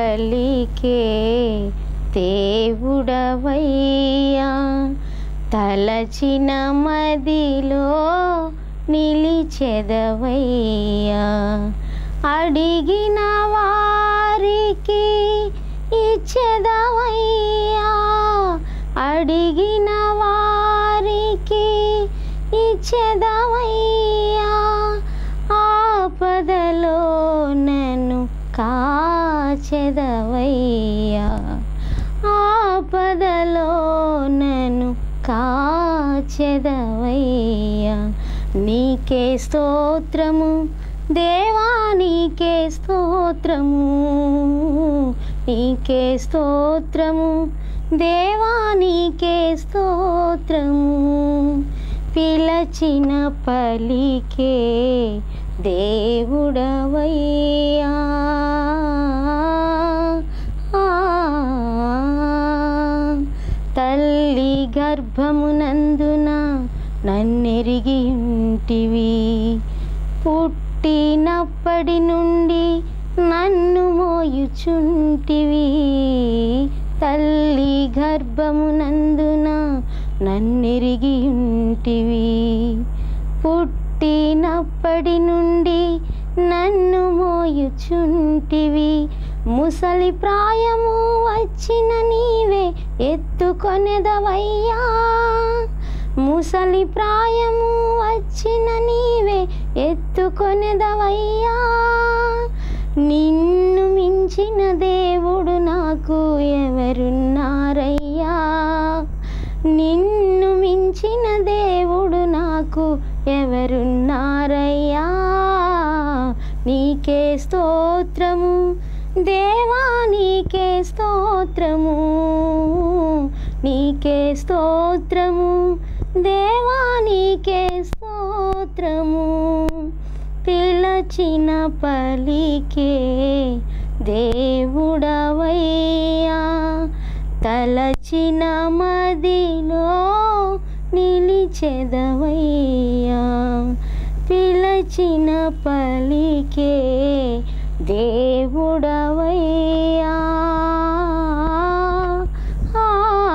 పలికే దేవుడవయ్యా తలచిన మదిలో నిలిచెదవయ్యా అడిగిన వారికి ఇచ్చెదవయ్యా అడిగిన వారికి ఇచ్చెదవయ్యా ఆపదలో నన్ను కాచెదవయ్యా ఆపదలో నన్ను కాచెదవయ్యా నీకే స్తోత్రము దేవా నీకే స్తోత్రము నీకే స్తోత్రము దేవా నీకే స్తోత్రము పిలచిన పలికే దేవుడవయ్యా ఆ, తల్లి గర్భమునందున నన్నెరిగి ఉంటివి పుట్టినప్పటి నుండి నన్ను మోయుచుంటివి తల్లి గర్భమునందున నన్నెరిగి ఉంటివి పుట్టినప్పటి నుండి నన్ను మోయుచుంటివి ముసలి ప్రాయము వచ్చిన నీవే ఎత్తుకొనెదవయ్యా ముసలి ప్రాయము వచ్చిన నీవే ఎత్తుకొనెదవయ్యా నిన్ను మించిన దేవుడు నాకు ఎవరున్నారయ్యా నిన్ను మించిన దేవుడు నాకు ఎవరున్నారయ్యా నీకే స్తోత్రము దేవా నీకే స్తోత్రము నీకే స్తోత్రము దేవా నీకే స్తోత్రము పిలచిన పలికే దేవుడవయ్యా తలచిన మదిలో నిలిచెదవయ్యా పిలచిన పలికే దేవుడవయ్యా ఆ,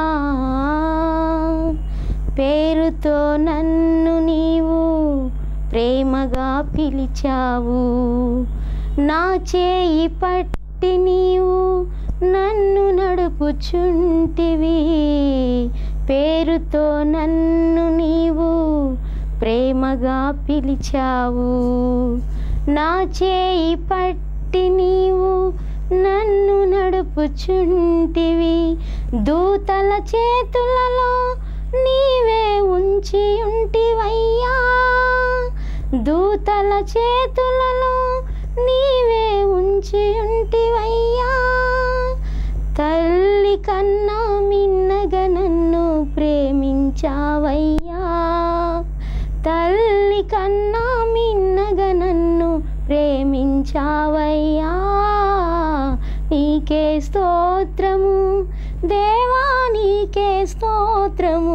పేరుతో నన్ను నీవు ప్రేమగా పిలిచావు నా చేయి పట్టి నీవు నన్ను నడుపుచుంటివి పేరుతో నన్ను నీవు ప్రేమగా పిలిచావు నా చేయి పట్టి నీవు నన్ను నడుపుచుంటివి దూతల చేతులలో నీవే ఉంచి ఉంటివయ్యా దూతల చేతులలో నీవే ఉంచి ఉంటివయ్యా తల్లి కన్నా మిన్నగా నన్ను ప్రేమించావయ్యా తల్లి కన్నా మిన్నగా నన్ను ప్రేమించావయ్యా నీకే స్తోత్రము దేవా నీకే స్తోత్రము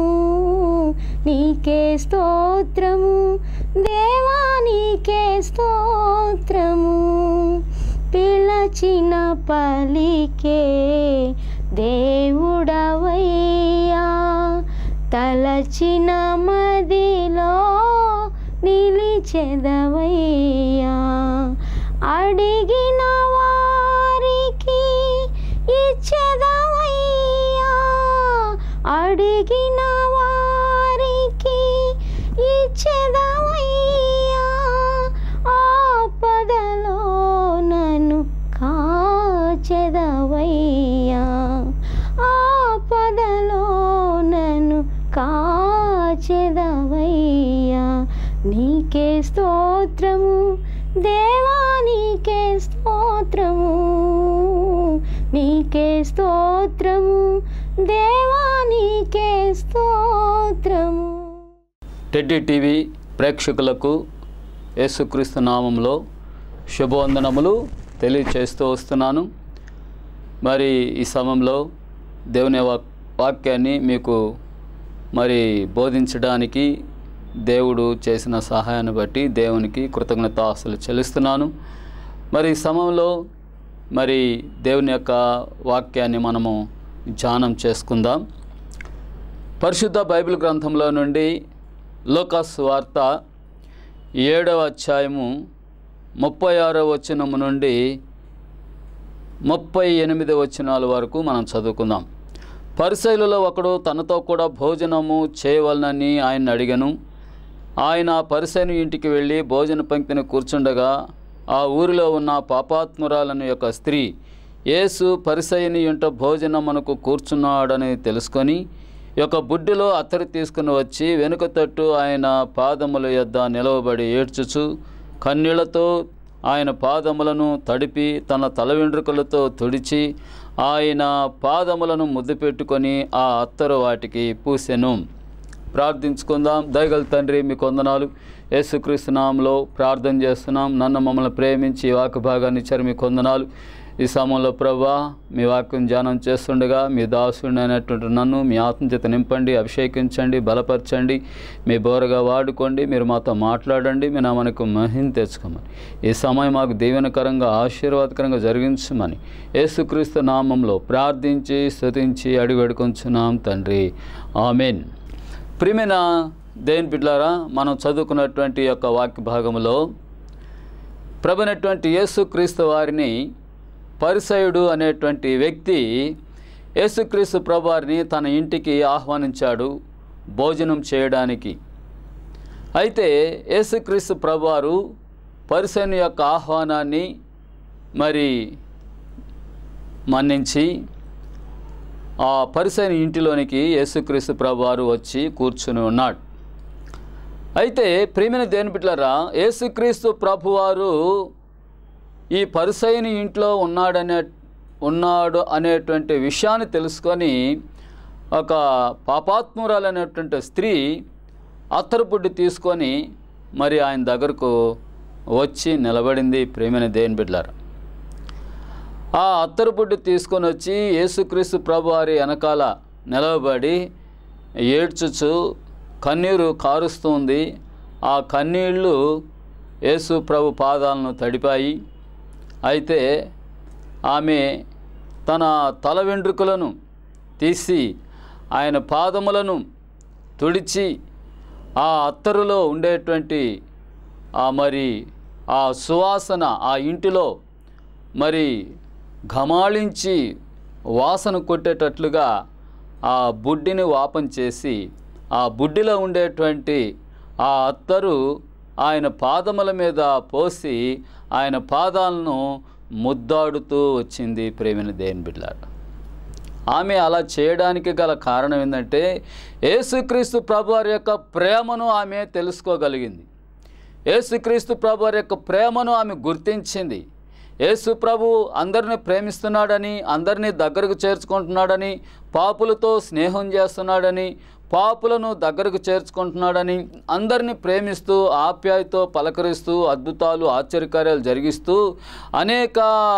నీకే స్తోత్రము దేవా నీకే స్తోత్రము పిలచిన పలికే దేవుడవయ్యా తలచిన మదిలో నిలిచెదవయ్యా అడిగిన వారికి ఇచ్చెదవయ్యా అడిగిన వారికి ఇచ్చెదవయ్యా ఆపదలో నన్ను కాచెదవయ్యా ఆపదలో నన్ను కాచెదవయ్యా నీకే స్తోత్రము దేవా నీకే స్తోత్రము నీకే స్తోత్రము దేవా నీకే స్తోత్రము టెడ్డీ టీవీ ప్రేక్షకులకు యేసుక్రీస్తు నామంలో శుభవందనములు తెలియచేస్తూ వస్తున్నాను మరి ఈ సమయంలో దేవుని వాక్ వాక్యాన్ని మీకు మరి బోధించడానికి దేవుడు చేసిన సహాయాన్ని బట్టి దేవునికి కృతజ్ఞతాస్తులు చెల్లిస్తున్నాను మరి ఈ సమయంలో మరి దేవుని యొక్క వాక్యాన్ని మనము ధ్యానం చేసుకుందాం పరిశుద్ధ బైబిల్ గ్రంథంలో నుండి లోకాస్ వార్త ఏడవ అధ్యాయము ముప్పై ఆరో వచనము నుండి ముప్పై ఎనిమిది వచనాల వరకు మనం చదువుకుందాం పరిశైలులో ఒకడు తనతో కూడా భోజనము చేయవలనని ఆయన అడిగను ఆయన పరిసైను ఇంటికి వెళ్ళి భోజన పంక్తిని కూర్చుండగా ఆ ఊరిలో ఉన్న పాపాత్మురాలను యొక్క స్త్రీ యేసు పరిసయని ఇంట భోజనమునకు కూర్చున్నాడని తెలుసుకొని యొక్క బుడ్డిలో అత్తరి తీసుకుని వచ్చి వెనుక తట్టు ఆయన పాదముల యొద్ద నిలవబడి ఏడ్చుచు కన్నీళ్లతో ఆయన పాదములను తడిపి తన తల వెంట్రుకలతో తుడిచి ఆయన పాదములను ముద్దు పెట్టుకొని ఆ అత్తరు వాటికి పూసెను ప్రార్థించుకుందాం దయగల తండ్రి మీ కొందనాలు యేసుక్రీస్తు నామంలో ప్రార్థన చేస్తున్నాం నన్ను మమ్మల్ని ప్రేమించి ఈ వాక్య భాగాన్ని ఇచ్చారు మీ కొందనాలు ఈ సమయంలో ప్రభా మీ వాక్యం ధ్యానం చేస్తుండగా మీ దాసుడిని అయినటువంటి నన్ను మీ ఆత్మచేత నింపండి అభిషేకించండి బలపరచండి మీ బోరగా వాడుకోండి మీరు మాతో మాట్లాడండి మీ నా మనకు మహిం తెచ్చుకోమని ఈ సమయం మాకు దీవెనకరంగా ఆశీర్వాదకరంగా జరిగించమని యేసుక్రీస్తు నామంలో ప్రార్థించి స్తుతించి అడుగడుకొంచున్నాం తండ్రి ఆమెన్ ప్రియమైన దేని బిడ్లారా మనం చదువుకున్నటువంటి యొక్క వాక్య భాగంలో ప్రభునటువంటి యేసుక్రీస్తు వారిని పరిసయుడు అనేటువంటి వ్యక్తి యేసుక్రీస్తు ప్రభువారిని తన ఇంటికి ఆహ్వానించాడు భోజనం చేయడానికి అయితే యేసుక్రీస్తు ప్రభువారు పరిసయుని యొక్క ఆహ్వానాన్ని మరి మన్నించి ఆ పరిసైన ఇంటిలోనికి యేసుక్రీస్తు ప్రభువారు వచ్చి కూర్చుని ఉన్నాడు అయితే ప్రేమిన దేని బిడ్డలారా యేసుక్రీస్తు ప్రభువారు ఈ పరిసైని ఇంట్లో ఉన్నాడనే ఉన్నాడు అనేటువంటి విషయాన్ని తెలుసుకొని ఒక పాపాత్మురాలనేటువంటి స్త్రీ అత్తరుపుడ్డి తీసుకొని మరి ఆయన దగ్గరకు వచ్చి నిలబడింది ప్రేమైన దేని బిడ్డలారా ఆ అత్తరుపుడ్డి తీసుకొని వచ్చి యేసుక్రీస్తు ప్రభువారి వెనకాల నిలవబడి ఏడ్చుచు కన్నీరు కారుస్తుంది ఆ కన్నీళ్ళు యేసు ప్రభు పాదాలను తడిపాయి అయితే ఆమె తన తల వెంట్రుకలను తీసి ఆయన పాదములను తుడిచి ఆ అత్తరులో ఉండేటువంటి ఆ మరి ఆ సువాసన ఆ ఇంటిలో మరి ఘమాళించి వాసన కొట్టేటట్లుగా ఆ బుడ్డిని వాపం చేసి ఆ బుడ్డిలో ఉండేటువంటి ఆ అత్తరు ఆయన పాదముల మీద పోసి ఆయన పాదాలను ముద్దాడుతూ వచ్చింది ప్రేమిన దేని బిడ్డారు ఆమె అలా చేయడానికి గల కారణం ఏంటంటే యేసుక్రీస్తు ప్రభువారి యొక్క ప్రేమను ఆమె తెలుసుకోగలిగింది యేసుక్రీస్తు ప్రభువారి యొక్క ప్రేమను ఆమె గుర్తించింది యేసు ప్రభు అందరిని ప్రేమిస్తున్నాడని అందరినీ దగ్గరకు చేర్చుకుంటున్నాడని పాపులతో స్నేహం చేస్తున్నాడని పాపులను దగ్గరకు చేర్చుకుంటున్నాడని అందరినీ ప్రేమిస్తూ ఆప్యాయతో పలకరిస్తూ అద్భుతాలు ఆశ్చర్యకార్యాలు జరిగిస్తూ అనేక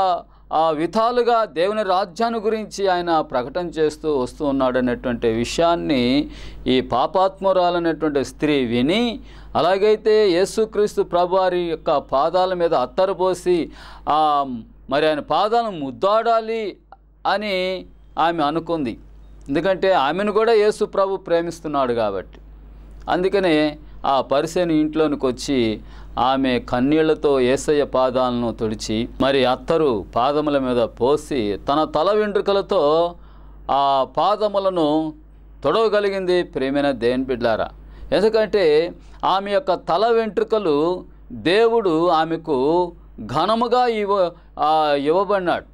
ఆ విధాలుగా దేవుని రాజ్యాన్ని గురించి ఆయన ప్రకటన చేస్తూ వస్తూ ఉన్నాడనేటువంటి విషయాన్ని ఈ పాపాత్మురాలనేటువంటి స్త్రీ విని అలాగైతే యేసుక్రీస్తు ప్రభువారి యొక్క పాదాల మీద అత్తరు పోసి ఆ మరి ఆయన పాదాలను ముద్దాడాలి అని ఆమె అనుకుంది ఎందుకంటే ఆమెను కూడా యేసు ప్రభు ప్రేమిస్తున్నాడు కాబట్టి అందుకనే ఆ పరిసేని ఇంట్లోనికి వచ్చి ఆమె కన్నీళ్లతో ఏసయ్య పాదాలను తుడిచి మరి అత్తరు పాదముల మీద పోసి తన తల వెంట్రుకలతో ఆ పాదములను తొడవగలిగింది ప్రేమైన దేని బిడ్లారా ఎందుకంటే ఆమె యొక్క తల వెంట్రుకలు దేవుడు ఆమెకు ఘనముగా ఇవ్వ ఆ, ఇవ్వబడినాడు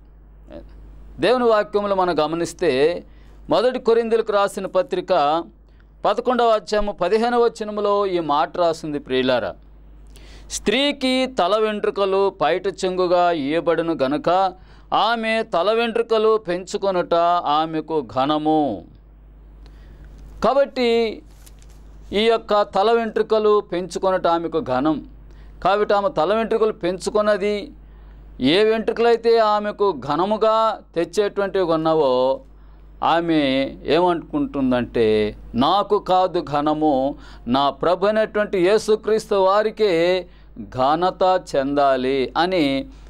దేవుని వాక్యములు మనం గమనిస్తే మొదటి కొరిందులకు రాసిన పత్రిక పదకొండవ అధ్యాయము పదిహేనవ వచనములో ఈ మాట రాసింది ప్రియులారా స్త్రీకి తల వెంట్రుకలు పైట చెంగుగా ఇయ్యబడును గనుక ఆమె తల వెంట్రుకలు పెంచుకొనుట ఆమెకు ఘనము కాబట్టి ఈ యొక్క తల వెంట్రుకలు పెంచుకొనుట ఆమెకు ఘనం కాబట్టి ఆమె తల వెంట్రుకలు పెంచుకున్నది ఏ వెంట్రుకలైతే ఆమెకు ఘనముగా తెచ్చేటువంటివి ఉన్నావో ఆమె ఏమనుకుంటుందంటే నాకు కాదు ఘనము నా ప్రభు అయినటువంటి యేసుక్రీస్తు వారికే ఘనత చెందాలి అని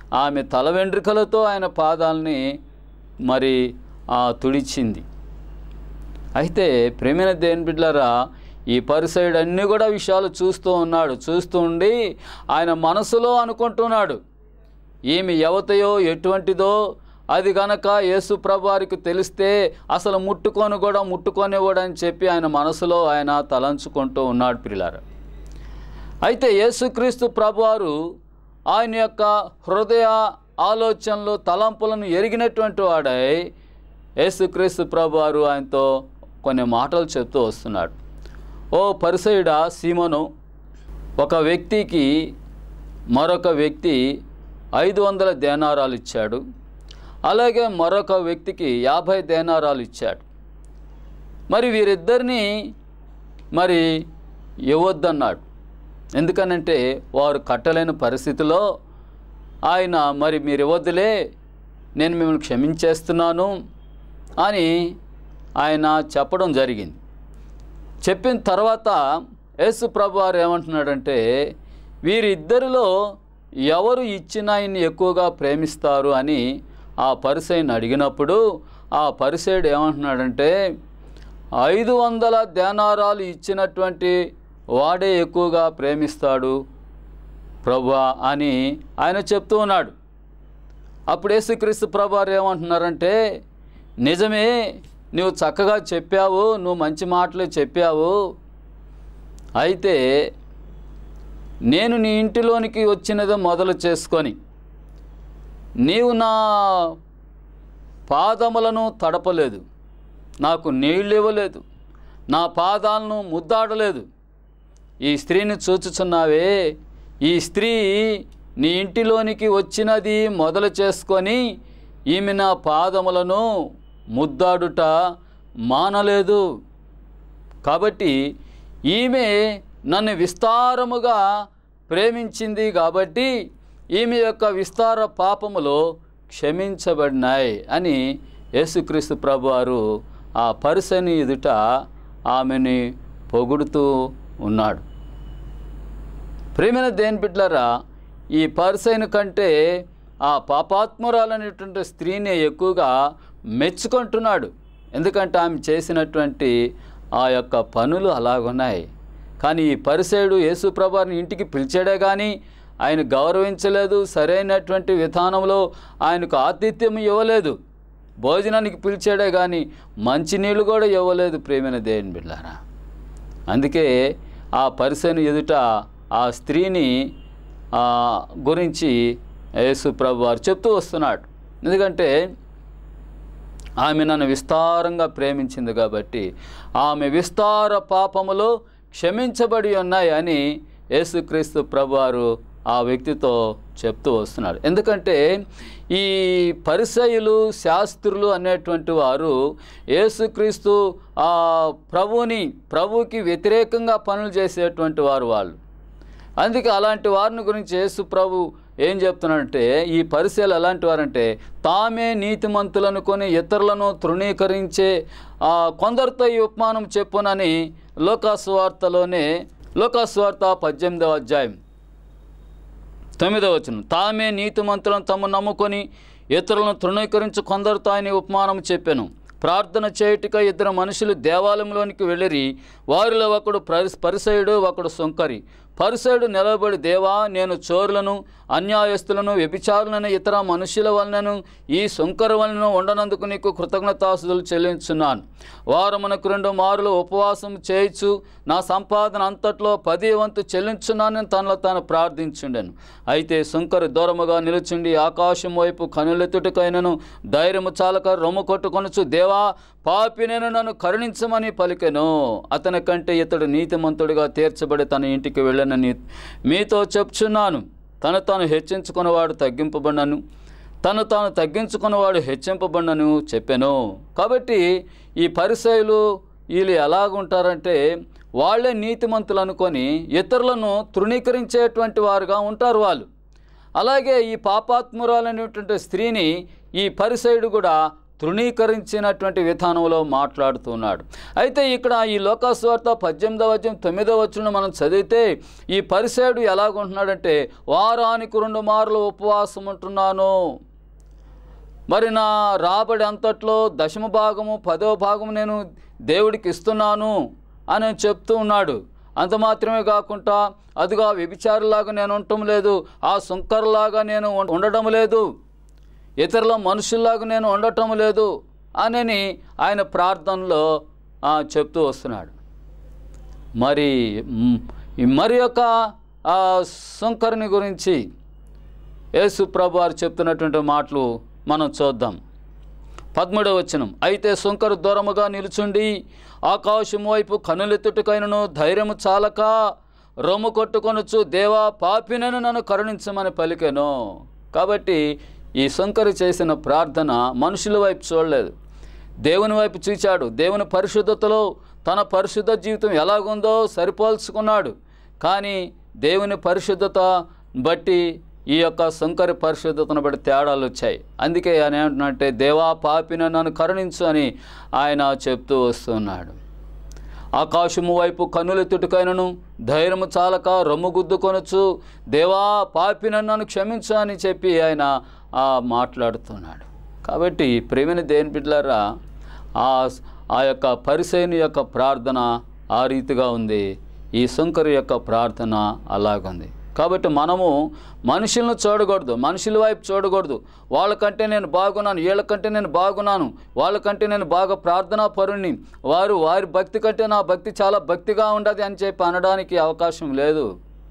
ఆమె తల వెంట్రుకలతో ఆయన పాదాలని మరి ఆ, తుడిచింది అయితే ప్రేమైన దేని బిడ్డలారా ఈ పరిసైడ్ అన్నీ కూడా విషయాలు చూస్తూ ఉన్నాడు చూస్తూ ఉండి ఆయన మనసులో అనుకుంటున్నాడు ఈమె యువతయో ఎటువంటిదో అది గనక యేసు ప్రభువారికి తెలిస్తే అసలు ముట్టుకొని కూడా ముట్టుకొనివ్వడని చెప్పి ఆయన మనసులో ఆయన తలంచుకుంటూ ఉన్నాడు పిల్లారు అయితే యేసుక్రీస్తు ప్రభువారు ఆయన యొక్క హృదయ ఆలోచనలు తలంపులను ఎరిగినటువంటి వాడై యేసుక్రీస్తు ప్రభువారు ఆయనతో కొన్ని మాటలు చెప్తూ వస్తున్నాడు ఓ పరిసయుడా సీమను ఒక వ్యక్తికి మరొక వ్యక్తి ఐదు వందల దేనారాలు ఇచ్చాడు అలాగే మరొక వ్యక్తికి యాభై దేనారాలు ఇచ్చాడు మరి వీరిద్దరిని మరి ఇవ్వద్దన్నాడు ఎందుకనంటే వారు కట్టలేని పరిస్థితిలో ఆయన మరి మీరు ఇవ్వద్దులే నేను మిమ్మల్ని క్షమించేస్తున్నాను అని ఆయన చెప్పడం జరిగింది చెప్పిన తర్వాత యేసు ప్రభు వారు ఏమంటున్నాడంటే వీరిద్దరిలో ఎవరు ఇచ్చిన ఆయన్ని ఎక్కువగా ప్రేమిస్తారు అని ఆ పరిసైని అడిగినప్పుడు ఆ పరిసైడు ఏమంటున్నాడంటే ఐదు వందల ధ్యానారాలు ఇచ్చినటువంటి వాడే ఎక్కువగా ప్రేమిస్తాడు ప్రభా అని ఆయన చెప్తూ ఉన్నాడు అప్పుడు యేసుక్రీస్తు ప్రభువారు ఏమంటున్నారంటే నిజమే నువ్వు చక్కగా చెప్పావు నువ్వు మంచి మాటలు చెప్పావు అయితే నేను నీ ఇంటిలోనికి వచ్చినదో మొదలు చేసుకొని నీవు నా పాదములను తడపలేదు నాకు నీళ్ళు ఇవ్వలేదు నా పాదాలను ముద్దాడలేదు ఈ స్త్రీని చూచుచున్నావే ఈ స్త్రీ నీ ఇంటిలోనికి వచ్చినది మొదలు చేసుకొని ఈమె నా పాదములను ముద్దాడుట మానలేదు కాబట్టి ఈమె నన్ను విస్తారముగా ప్రేమించింది కాబట్టి ఈమె యొక్క విస్తార పాపములు క్షమించబడినాయి అని యేసుక్రీస్తు ప్రభువారు ఆ పరిసని ఎదుట ఆమెని పొగుడుతూ ఉన్నాడు ప్రేమైన దేని బిడ్డలారా ఈ పర్సైన్ కంటే ఆ పాపాత్మురాలనేటువంటి స్త్రీని ఎక్కువగా మెచ్చుకుంటున్నాడు ఎందుకంటే ఆమె చేసినటువంటి ఆ యొక్క పనులు అలాగున్నాయి కానీ ఈ పరిసేడు యేసుప్రభాని ఇంటికి పిలిచాడే కానీ ఆయన గౌరవించలేదు సరైనటువంటి విధానంలో ఆయనకు ఆతిథ్యం ఇవ్వలేదు భోజనానికి పిలిచాడే కానీ మంచినీళ్ళు కూడా ఇవ్వలేదు ప్రేమైన దేవుని బిడ్డారా అందుకే ఆ పరిసను ఎదుట ఆ స్త్రీని ఆ, గురించి యేసు ప్రభు వారు చెప్తూ వస్తున్నాడు ఎందుకంటే ఆమె నన్ను విస్తారంగా ప్రేమించింది కాబట్టి ఆమె విస్తార పాపములు క్షమించబడి ఉన్నాయి అని యేసుక్రీస్తు ప్రభువారు ఆ వ్యక్తితో చెప్తూ వస్తున్నారు ఎందుకంటే ఈ పరిసయులు శాస్త్రులు అనేటువంటి వారు యేసుక్రీస్తు ఆ ప్రభుని ప్రభుకి వ్యతిరేకంగా పనులు చేసేటువంటి వారు వాళ్ళు అందుకే అలాంటి వారిని గురించి యేసు ప్రభు ఏం చెప్తున్నాడంటే ఈ పరిశీలు ఎలాంటి వారంటే తామే నీతిమంతులనుకొని ఇతరులను తృణీకరించే ఆ, కొందరితో ఈ ఉపమానం చెప్పునని లోకాసువార్తలోనే లోకాసువార్త పద్దెనిమిదవ అధ్యాయం తొమ్మిదవ వచనం తామే నీతిమంతులను తమ నమ్ముకొని ఇతరులను తృణీకరించి కొందరితో ఆయన ఉపమానం చెప్పాను ప్రార్థన చేయుటిక ఇద్దరు మనుషులు దేవాలయంలోనికి వెళ్ళిరి వారిలో ఒకడు పరిస్ పరిసయుడు ఒకడు సొంకరి పరిసయుడు నిలబడి దేవా నేను చోరులను అన్యాయస్తులను వ్యభిచారులను ఇతర మనుషుల వలనను ఈ సొంకర వలన ఉండనందుకు నీకు కృతజ్ఞతాసులు చెల్లించున్నాను వారమునకు రెండు మారులు ఉపవాసం చేయొచ్చు నా సంపాదన అంతట్లో పది వంతు చెల్లించున్నానని తనలో తాను ప్రార్థించుండెను అయితే శంకరు దూరముగా నిలుచుండి ఆకాశం వైపు కనులెత్తుటకైనను ధైర్యము చాలక రొమ్ము కొట్టుకొనుచు దేవా పాపి నేను నన్ను కరుణించమని పలికెను అతని కంటే ఇతడు నీతిమంతుడిగా తీర్చబడి తన ఇంటికి వెళ్ళనని మీతో చెప్చున్నాను తను తాను హెచ్చించుకున్నవాడు తగ్గింపబడినను తను తాను తగ్గించుకున్నవాడు హెచ్చింపబడినను చెప్పాను కాబట్టి ఈ పరిసయులు వీళ్ళు ఎలాగుంటారంటే వాళ్ళే నీతిమంతులు అనుకొని ఇతరులను తృణీకరించేటువంటి వారుగా ఉంటారు వాళ్ళు అలాగే ఈ పాపాత్మురాలనేటువంటి స్త్రీని ఈ పరిసయుడు కూడా తృణీకరించినటువంటి విధానంలో మాట్లాడుతున్నాడు అయితే ఇక్కడ ఈ లోకాస్వార్త పద్దెనిమిదవ వచనం తొమ్మిదవ వచనం మనం చదివితే ఈ పరిసేడు ఎలాగుంటున్నాడంటే వారానికి రెండు మార్లు ఉపవాసం ఉంటున్నాను మరి నా రాబడి అంతట్లో దశమ భాగము పదవ భాగము నేను దేవుడికి ఇస్తున్నాను అని చెప్తూ ఉన్నాడు అంత మాత్రమే కాకుండా అదిగా వ్యభిచారులాగా నేను ఉండటం లేదు ఆ సుంకర్లాగా నేను ఉం- ఉండటం లేదు ఇతరుల మనుషుల్లాగా నేను ఉండటం లేదు అని ఆయన ప్రార్థనలో ఆ, చెప్తూ వస్తున్నాడు మరి మ్, ఈ మరి యొక్క ఆ సుంకరుని గురించి యేసు ప్రభు వారు చెప్తున్నటువంటి మాటలు మనం చూద్దాం పదమూడవ వచనం అయితే సుంకరు దూరముగా నిలుచుండి ఆకాశం వైపు కనులెత్తుటకైనను ధైర్యము చాలక రొమ్ము కొట్టుకొనొచ్చు దేవా పాపినను నన్ను కరుణించమని పలికెను కాబట్టి ఈ సుంకరు చేసిన ప్రార్థన మనుషుల వైపు చూడలేదు దేవుని వైపు చూచాడు దేవుని పరిశుద్ధతలో తన పరిశుద్ధ జీవితం ఎలాగుందో సరిపోల్చుకున్నాడు కానీ దేవుని పరిశుద్ధత బట్టి ఈ యొక్క శంకరి పరిశుద్ధతను బట్టి తేడాలు వచ్చాయి అందుకే ఆయన ఏమంటున్నట్టే దేవా పాపిన నన్ను కరుణించు అని ఆయన చెప్తూ వస్తున్నాడు ఆకాశము వైపు కన్నులెత్తుటకైనను ధైర్యము చాలక రొమ్ము గుద్దుకొనొచ్చు దేవా పాపిన నన్ను క్షమించు అని చెప్పి ఆయన ఆ, మాట్లాడుతున్నాడు కాబట్టి ప్రేమిని దేని బిడ్డలారా ఆ ఆ యొక్క పరిసైని యొక్క ప్రార్థన ఆ రీతిగా ఉంది ఈ శంకరు యొక్క ప్రార్థన అలాగుంది కాబట్టి మనము మనుషులను చూడకూడదు మనుషుల వైపు చూడకూడదు వాళ్ళకంటే నేను బాగున్నాను వీళ్ళకంటే నేను బాగున్నాను వాళ్ళకంటే నేను బాగా ప్రార్థనా పరుణ్ణి వారు వారి భక్తి కంటే నా భక్తి చాలా భక్తిగా ఉండదు అని చెప్పి అనడానికి అవకాశం లేదు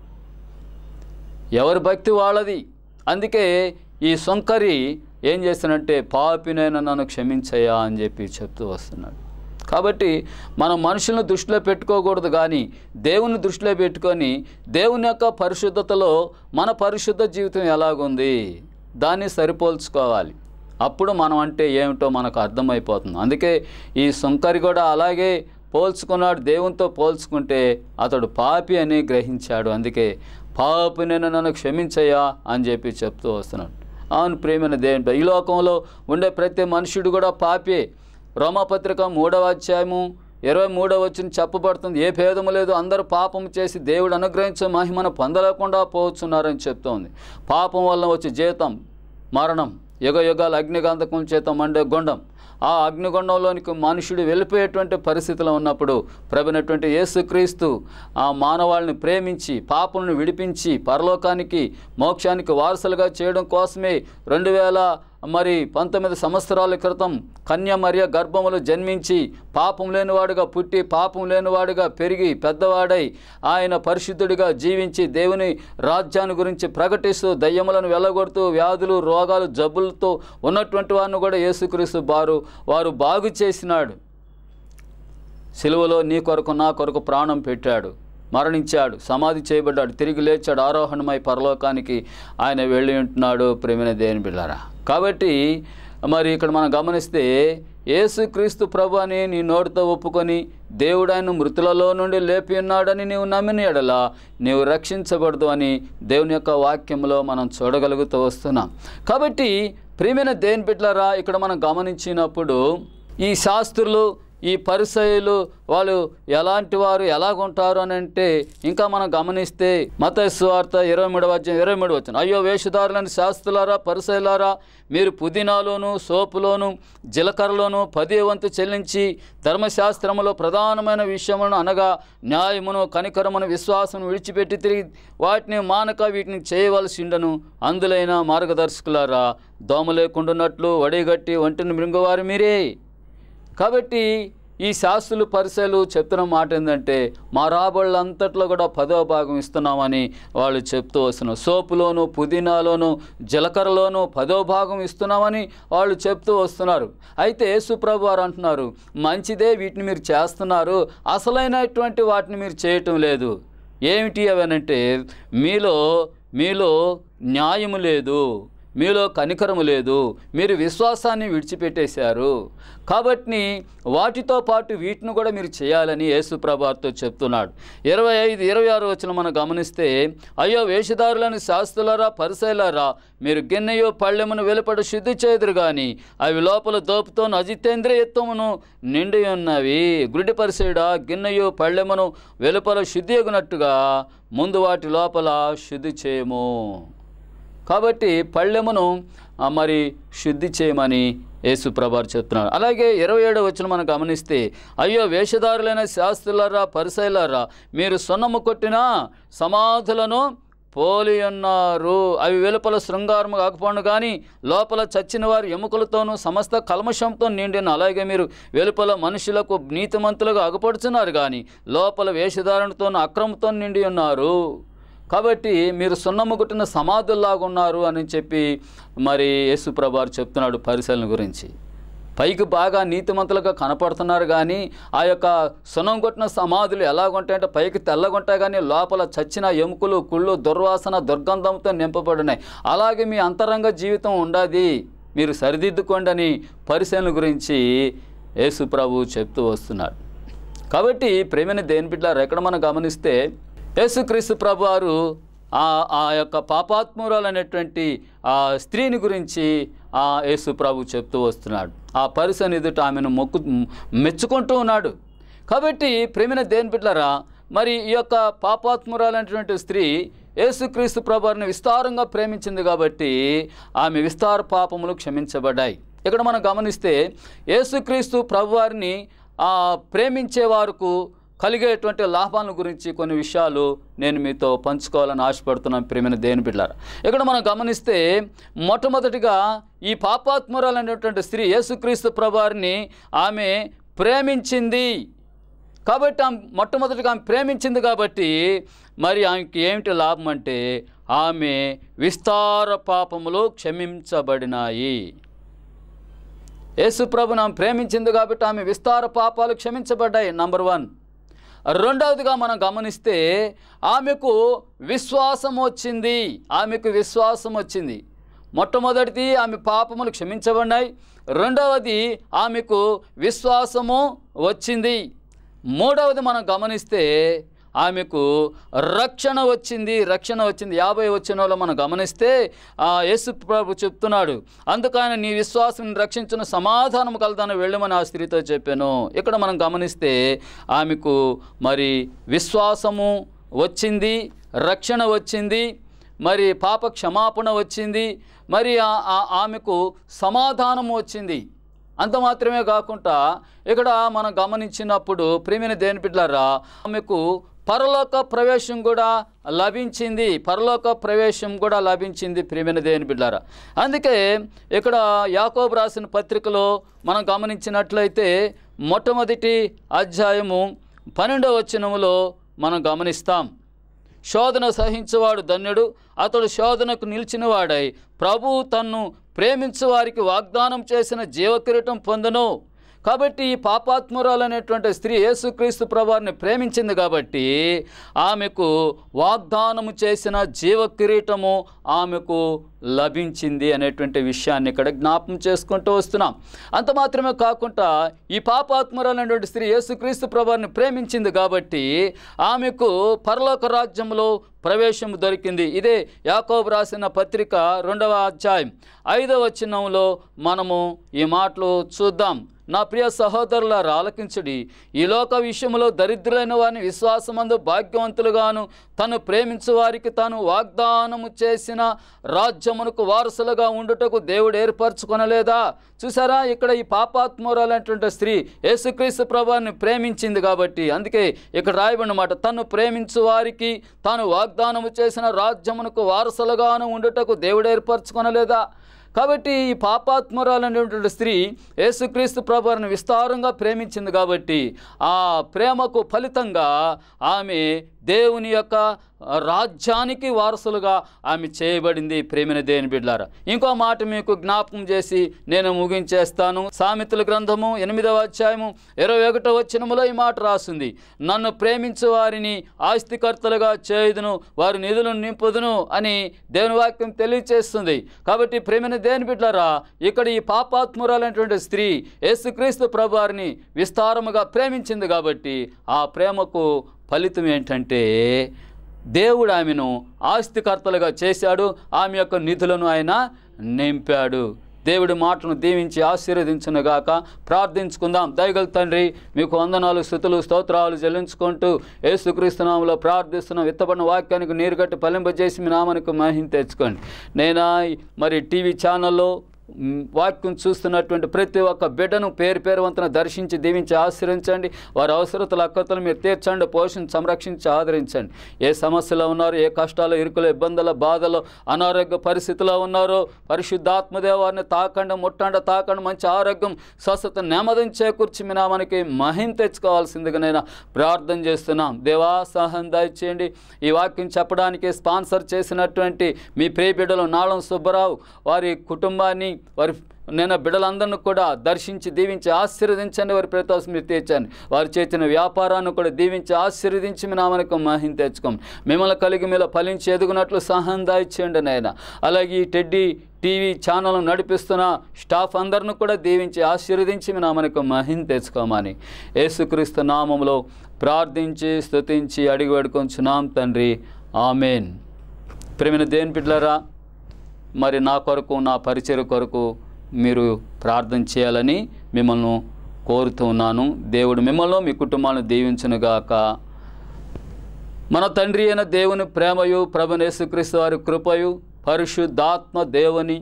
ఎవరి భక్తి వాళ్ళది అందుకే ఈ సొంకరి ఏం చేస్తానంటే పాపినైనా నన్ను క్షమించయ్యా అని చెప్పి చెప్తూ వస్తున్నాడు కాబట్టి మనం మనుషులను దృష్టిలో పెట్టుకోకూడదు కానీ దేవుని దృష్టిలో పెట్టుకొని దేవుని యొక్క పరిశుద్ధతలో మన పరిశుద్ధ జీవితం ఎలాగుంది దాన్ని సరిపోల్చుకోవాలి అప్పుడు మనం అంటే ఏమిటో మనకు అర్థమైపోతుంది అందుకే ఈ సొంకరి కూడా అలాగే పోల్చుకున్నాడు దేవునితో పోల్చుకుంటే అతడు పాపి అని గ్రహించాడు అందుకే పాపి నేను నన్ను క్షమించయ్యా అని చెప్పి చెప్తూ వస్తున్నాడు అవును ప్రేమైన దేవుని ఈ లోకంలో ఉండే ప్రతి మనుషుడు కూడా పాపే రోమపత్రిక మూడవ అధ్యాయము ఇరవై మూడవ వచ్చిన చెప్పబడుతుంది ఏ భేదము లేదు అందరూ పాపం చేసి దేవుడు అనుగ్రహించే మహిమను పొందలేకుండా పోవచ్చున్నారని చెప్తోంది పాపం వల్ల వచ్చే జీతం మరణం యుగ యుగాల అగ్నిగంధకం చేత మండే గుండం ఆ అగ్నిగుండంలోనికి మనుషుడు వెళ్ళిపోయేటువంటి పరిస్థితిలో ఉన్నప్పుడు ప్రభునటువంటి యేసుక్రీస్తు ఆ మానవాళిని ప్రేమించి పాపలను విడిపించి పరలోకానికి మోక్షానికి వారసులుగా చేయడం కోసమే రెండు వేల మరి పంతొమ్మిది సంవత్సరాల క్రితం కన్య మరియ గర్భములు జన్మించి పాపం లేనివాడుగా పుట్టి పాపం లేనివాడుగా పెరిగి పెద్దవాడై ఆయన పరిశుద్ధుడిగా జీవించి దేవుని రాజ్యాన్ని గురించి ప్రకటిస్తూ దయ్యములను వెళ్ళగొడుతూ వ్యాధులు రోగాలు జబ్బులతో ఉన్నటువంటి వారిని కూడా యేసుక్రీస్తు వారు వారు బాగు చేసినాడు సిలువలో నీ కొరకు నా కొరకు ప్రాణం పెట్టాడు మరణించాడు సమాధి చేయబడ్డాడు తిరిగి లేచాడు ఆరోహణమై పరలోకానికి ఆయన వెళ్ళి ఉంటున్నాడు ప్రేమిన దేని బిళ్ళారా కాబట్టి మరి ఇక్కడ మనం గమనిస్తే యేసుక్రీస్తు ప్రభు అని నీ నోటితో ఒప్పుకొని దేవుడు ఆయన మృతులలో నుండి లేపి ఉన్నాడని నీవు నమ్మిన ఎడల నీవు రక్షించబడదు అని దేవుని యొక్క వాక్యంలో మనం చూడగలుగుతూ వస్తున్నాం కాబట్టి ప్రియమైన దేని బిడ్డలారా ఇక్కడ మనం గమనించినప్పుడు ఈ శాస్త్రులు ఈ పరిసయులు వాళ్ళు ఎలాంటి వారు ఎలాగుంటారు అని అంటే ఇంకా మనం గమనిస్తే మత స్వార్థ ఇరవై మూడవ అధ్యాయం ఇరవై మూడు వచ్చిన అయ్యో వేషధారులని శాస్త్రులారా పరిసయులారా మీరు పుదీనాలోను సోపులోను జీలకర్రలోను పదే వంతు చెల్లించి ధర్మశాస్త్రములో ప్రధానమైన విషయములను అనగా న్యాయమును కనికరమును విశ్వాసమును విడిచిపెట్టి తిరిగి వాటిని మానక వీటిని చేయవలసి ఉండను అందులైన మార్గదర్శకులారా దోమ లేకుండాన్నట్లు వడిగట్టి ఒంటిని మృంగువారు మీరే కాబట్టి ఈ శాస్త్రులు పరిసలు చెప్తున్న మాట ఏంటంటే మా రాబళ్ళంతట్లో కూడా పదవ భాగం ఇస్తున్నామని వాళ్ళు చెప్తూ వస్తున్నారు సోపులోను పుదీనాలోను జీలకర్రలోను పదవ భాగం ఇస్తున్నామని వాళ్ళు చెప్తూ వస్తున్నారు అయితే యేసుప్రభు వారు అంటున్నారు మంచిదే వీటిని మీరు చేస్తున్నారు అసలైనటువంటి వాటిని మీరు చేయటం లేదు ఏమిటి అవనంటే మీలో మీలో న్యాయము లేదు మీలో కనికరము లేదు మీరు విశ్వాసాన్ని విడిచిపెట్టేశారు కాబట్టి వాటితో పాటు వీటిని కూడా మీరు చేయాలని యేసు ప్రభాతో చెప్తున్నాడు ఇరవై ఐదు ఇరవై ఆరు వచ్చిన మనం గమనిస్తే అయ్యో వేషధారులను శాస్త్రులారా పరిశైలారా మీరు గిన్నెయో పళ్ళెమును వెలుపడ శుద్ధి చేదురు కానీ అవి లోపల దోపుతో అజితేంద్రియత్వమును నిండి ఉన్నవి గుడి పరిసేడ గిన్నెయో పళ్ళెమును వెలుపల శుద్ధి ఎగునట్టుగా ముందు వాటి లోపల శుద్ధి చేయము కాబట్టి పళ్ళెమును ఆ, మరి శుద్ధి చేయమని యేసుప్రభారు చెప్తున్నాడు అలాగే ఇరవై ఏడవ వచ్చిన మనం గమనిస్తే అయ్యో వేషధారులైన శాస్త్రులారా పరిసైలారా మీరు సొన్నము కొట్టిన సమాధులను పోలి ఉన్నారు అవి వెలుపల శృంగారము కాకపోను కానీ లోపల చచ్చిన వారి ఎముకలతోనూ సమస్త కల్మషంతో నిండిన అలాగే మీరు వెలుపల మనుషులకు నీతిమంతులుగా అగపడుచున్నారు కానీ లోపల వేషధారణతో అక్రమంతో నిండి ఉన్నారు కాబట్టి మీరు సున్నము కొట్టిన సమాధుల్లాగా ఉన్నారు అని చెప్పి మరి యేసుప్రభారు చెప్తున్నాడు పరిశీలన గురించి పైకి బాగా నీతిమంతులుగా కనపడుతున్నారు కానీ ఆ యొక్క సున్నం కొట్టిన సమాధులు ఎలాగుంటాయంటే పైకి తెల్లగుంటాయి కానీ లోపల చచ్చిన ఎముకలు కుళ్ళు దుర్వాసన దుర్గంధంతో నింపబడినాయి అలాగే మీ అంతరంగ జీవితం ఉండది మీరు సరిదిద్దుకోండి అని పరిశీలన గురించి యేసు ప్రభు చెప్తూ వస్తున్నాడు కాబట్టి ప్రేమని దేని బిడ్డారు ఎక్కడ మనం గమనిస్తే యేసుక్రీస్తు ప్రభు వారు ఆ ఆ యొక్క పాపాత్మురాలు అనేటువంటి ఆ స్త్రీని గురించి ఆ యేసు ప్రభు చెప్తూ వస్తున్నాడు ఆ పరిసని ఎదుట ఆమెను మొక్కు మెచ్చుకుంటూ ఉన్నాడు కాబట్టి ప్రేమిన దేని బిడ్డలారా మరి ఈ యొక్క పాపాత్మురాలైనటువంటి స్త్రీ యేసుక్రీస్తు ప్రభువారిని విస్తారంగా ప్రేమించింది కాబట్టి ఆమె విస్తార పాపములు క్షమించబడ్డాయి ఇక్కడ మనం గమనిస్తే యేసుక్రీస్తు ప్రభువారిని ఆ ప్రేమించే వారికి కలిగేటువంటి లాభాల గురించి కొన్ని విషయాలు నేను మీతో పంచుకోవాలని ఆశపడుతున్నాను ప్రేమైన దేని బిడ్డారు ఇక్కడ మనం గమనిస్తే మొట్టమొదటిగా ఈ పాపాత్మురాలైనటువంటి స్త్రీ యేసుక్రీస్తు ప్రభువారిని ఆమె ప్రేమించింది కాబట్టి ఆమె మొట్టమొదటిగా ఆమె ప్రేమించింది కాబట్టి మరి ఆమెకి ఏమిటి లాభం అంటే ఆమె విస్తార పాపములు క్షమించబడినాయి యేసుప్రభుని ఆమె ప్రేమించింది కాబట్టి ఆమె విస్తార పాపాలు క్షమించబడ్డాయి నంబర్ వన్ రెండవదిగా మనం గమనిస్తే ఆమెకు విశ్వాసం వచ్చింది ఆమెకు విశ్వాసం వచ్చింది మొట్టమొదటిది ఆమె పాపములు క్షమించబడినాయి రెండవది ఆమెకు విశ్వాసము వచ్చింది మూడవది మనం గమనిస్తే ఆమెకు రక్షణ వచ్చింది రక్షణ వచ్చింది యాభై వచ్చినలో మనం గమనిస్తే ఆ యేసు ప్రభు చెప్తున్నాడు అందుకని నీ విశ్వాసం రక్షించిన సమాధానం కలదాన్ని వెళ్ళమని ఆ స్త్రీతో చెప్పాను ఇక్కడ మనం గమనిస్తే ఆమెకు మరి విశ్వాసము వచ్చింది రక్షణ వచ్చింది మరి పాప క్షమాపణ వచ్చింది మరి ఆ- ఆ- ఆమెకు సమాధానం వచ్చింది అంత మాత్రమే కాకుండా ఇక్కడ మనం గమనించినప్పుడు ప్రేమిని దేని బిడ్డారా ఆమెకు పరలోక ప్రవేశం కూడా లభించింది పరలోక ప్రవేశం కూడా లభించింది ప్రేమిన దేని బిడ్డారా అందుకే ఇక్కడ యాకోబు రాసిన పత్రికలో మనం గమనించినట్లయితే మొట్టమొదటి అధ్యాయము పన్నెండవ వచనములో మనం గమనిస్తాం శోధన సహించువాడు ధన్యుడు అతడు శోధనకు నిలిచినవాడై ప్రభు తన్ను ప్రేమించు వారికి వాగ్దానం చేసిన జీవకిరీటం పొందను కాబట్టి ఈ పాపాత్మురాలు అనేటువంటి స్త్రీ యేసుక్రీస్తు ప్రభువారిని ప్రేమించింది కాబట్టి ఆమెకు వాగ్దానము చేసిన జీవ కిరీటము ఆమెకు లభించింది అనేటువంటి విషయాన్ని ఇక్కడ జ్ఞాపం చేసుకుంటూ వస్తున్నాం అంత మాత్రమే కాకుండా ఈ పాపాత్మురాలు అనేటువంటి స్త్రీ యేసుక్రీస్తు ప్రభువారిని ప్రేమించింది కాబట్టి ఆమెకు పరలోక రాజ్యంలో ప్రవేశం దొరికింది ఇదే యాకోబు రాసిన పత్రిక రెండవ అధ్యాయం ఐదవ చిన్నంలో మనము ఈ మాటలు చూద్దాం నా ప్రియ సహోదరులారా ఆలకించుడి ఈ లోక విషయంలో దరిద్రులైన వారిని విశ్వాసమందు భాగ్యవంతులుగాను తను ప్రేమించు వారికి తాను వాగ్దానము చేసిన రాజ్యమునకు వారసులుగా ఉండుటకు దేవుడు ఏర్పరచుకొనలేదా చూసారా ఇక్కడ ఈ పాపాత్మురాలైనటువంటి స్త్రీ యేసుక్రీస్తు ప్రభువాన్ని ప్రేమించింది కాబట్టి అందుకే ఇక్కడ రాయబడినమాట తను ప్రేమించు వారికి తాను వాగ్దానము చేసిన రాజ్యమునకు వారసులుగాను ఉండుటకు దేవుడు ఏర్పరచుకొనలేదా కాబట్టి ఈ పాపాత్మురాలైనటువంటి స్త్రీ యేసుక్రీస్తు ప్రభువారిని విస్తారంగా ప్రేమించింది కాబట్టి ఆ ప్రేమకు ఫలితంగా ఆమె దేవుని యొక్క రాజ్యానికి వారసులుగా ఆమె చేయబడింది ప్రేమిన దేని బిడ్లారా ఇంకో మాట మీకు జ్ఞాపకం చేసి నేను ముగించేస్తాను సామెతల గ్రంథము ఎనిమిదవ అధ్యాయము ఇరవై ఒకటో వచ్చినములో ఈ మాట రాసింది నన్ను ప్రేమించు వారిని ఆస్తికర్తలుగా చేయుదును వారి నిధులను నింపుదును అని దేవుని వాక్యం తెలియచేస్తుంది కాబట్టి ప్రేమిన దేని బిడ్డారా ఇక్కడ ఈ పాపాత్మురాలైనటువంటి స్త్రీ యేసుక్రీస్తు ప్రభువారిని విస్తారముగా ప్రేమించింది కాబట్టి ఆ ప్రేమకు ఫలితం ఏంటంటే దేవుడు ఆమెను ఆస్తికర్తలుగా చేశాడు ఆమె యొక్క నిధులను ఆయన నింపాడు దేవుడి మాటను దీవించి ఆశీర్వదించునుగాక ప్రార్థించుకుందాం దయగల తండ్రి మీకు వందనాలు స్థుతులు స్తోత్రాలు చెల్లించుకుంటూ యేసుక్రీస్తునామలో ప్రార్థిస్తున్న విత్తబడిన వాక్యానికి నీరు కట్టి ఫలింపజేసి మీ నామానికి మహిం తెచ్చుకోండి నేనా మరి టీవీ ఛానల్లో మ్, వాక్యం చూస్తున్నటువంటి ప్రతి ఒక్క బిడ్డను పేరు పేరు వంతున దర్శించి దీవించి ఆశ్రయించండి వారి అవసరతల అక్కతలు మీరు తీర్చండి పోషించి సంరక్షించి ఆదరించండి ఏ సమస్యలో ఉన్నారో ఏ కష్టాలు ఇరుకులు ఇబ్బందుల బాధలు అనారోగ్య పరిస్థితిలో ఉన్నారో పరిశుద్ధాత్మదేవారిని తాకండి ముట్టండి తాకండి మంచి ఆరోగ్యం స్వస్థత నెమ్మదిని చేకూర్చి మీ నామానికి మహిం తెచ్చుకోవాల్సిందిగా నేను ప్రార్థన చేస్తున్నాం దేవా సహాయం దయచేయండి ఈ వాక్యం చెప్పడానికి స్పాన్సర్ చేసినటువంటి మీ ప్రియ బిడ్డలు నాళం సుబ్బరావు వారి కుటుంబాన్ని వారి నేను బిడ్డలందరినీ కూడా దర్శించి దీవించి ఆశీర్వదించండి వారి ప్రతాసం మీరు తీర్చండి వారు చేసిన వ్యాపారాన్ని కూడా దీవించి ఆశీర్వదించి మీ నామనికి మహిం తెచ్చుకోండి మిమ్మల్ని కలిగి మీలో ఫలించి ఎదుగునట్లు సహాయం దాయిచేయండి నాయన అలాగే ఈ టెడ్డీ టీవీ ఛానల్ నడిపిస్తున్న స్టాఫ్ అందరిని కూడా దీవించి ఆశీర్వదించి మీ నామనికి మహిం తెచ్చుకోమని యేసుక్రీస్తు నామంలో ప్రార్థించి స్తుతించి అడిగి వేడుకొంచున్నాం తండ్రి ఆమెన్ ప్రేమిన దేని బిడ్డలారా మరి నా కొరకు నా పరిచయ కొరకు మీరు ప్రార్థన చేయాలని మిమ్మల్ని కోరుతూ ఉన్నాను దేవుడు మిమ్మల్ని మీ కుటుంబాలను దీవించునుగాక మన తండ్రి అయిన దేవుని ప్రేమయు ప్రభునేసుక్రీస్తు వారి కృపయు పరిశుద్ధాత్మ దేవుని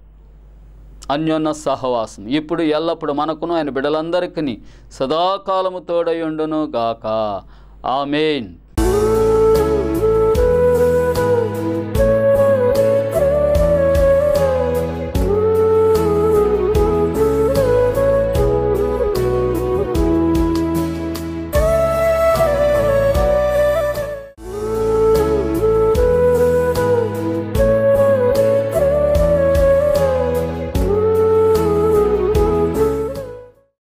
అన్యోన్న సహవాసం ఇప్పుడు ఎల్లప్పుడు మనకును ఆయన బిడ్డలందరికీ సదాకాలము తోడయుండును గాక ఆమెన్